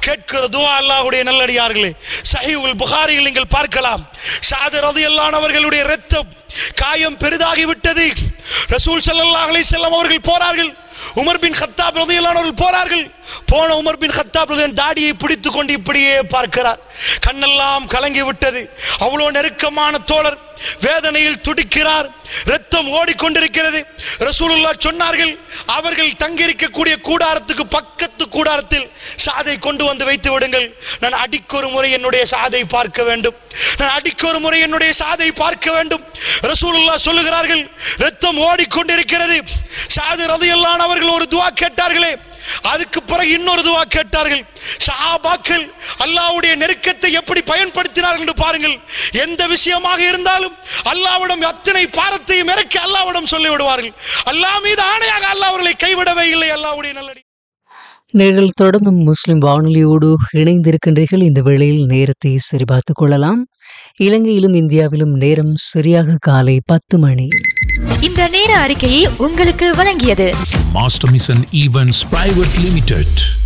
கேட்கிற துவா அல்லாஹ்வுடைய நல்லடியார்களே சஹீஹுல் புகாரியில் நீங்கள் பார்க்கலாம் சாதர் ரலியல்லாஹு அவர்களுடைய இரத்தம் காயம் பெரிதாகி விட்டது ரசூல் ஸல்லல்லாஹு அலைஹி வஸல்லம் அவர்கள் போறார்கள் உமர் பின் கத்தாப் ரலியல்லாஹு அவர்கள் போறார்கள் போன உமர் பின் கத்தாப் ரலியல்லாஹு தாடியை பிடித்துக் கொண்டு இப்படியே பார்க்கிறார் கண்ணெல்லாம் கலங்கி விட்டது அவ்வளோ நெருக்கமான தோழர் வேதனையில் துடிக்கிறார் ரத்தம் ஓடிக்கொண்டிருக்கிறது ரசூலுல்லாஹ் சொன்னார்கள் அவர்கள் தங்கியிருக்கக்கூடிய கூடாரத்துக்கு பக்கத்து கூடாரத்தில் சாதை கொண்டு வந்து வைத்து விடுங்கள் நான் அடிக்கொரு முறை என்னுடைய சாதை பார்க்க வேண்டும் நான் அடிக்கொரு முறை என்னுடைய சாதை பார்க்க வேண்டும் ரசூலுல்லாஹ் சொல்லுகிறார்கள் ரத்தம் ஓடிக்கொண்டிருக்கிறது சாது ரதியல்லான் அவர்கள் ஒரு துவா கேட்டார்களே அதுக்கு பிறகு இன்னொரு துவா கேட்டார்கள் சஹாபாக்கள் அல்லாஹ்வுடைய நெருக்கத்தை எப்படி பயன்படுத்தினார்கள் என்று பாருங்கள் எந்த விஷயமாக இருந்தாலும் அல்லாஹ்விடம் அத்தனை பாரத்தையும் இறக்கி அல்லாஹ்விடம் சொல்லி விடுவார்கள் அல்லாஹ் மீது ஆணையாக அல்லாஹ் அவர்களை கைவிடவே இல்லை அல்லாஹ்வுடைய நல்லடி நீங்கள் தொடர்ந்தும் முஸ்லிம் வானொலியோடு இணைந்திருக்கின்றீர்கள் இந்த வேளையில் நேரத்தை சரிபார்த்துக் கொள்ளலாம் இலங்கையிலும் இந்தியாவிலும் நேரம் சரியாக காலை பத்து மணி இந்த நேர அறிக்கையை உங்களுக்கு வழங்கியது Master Mission Events Private Limited.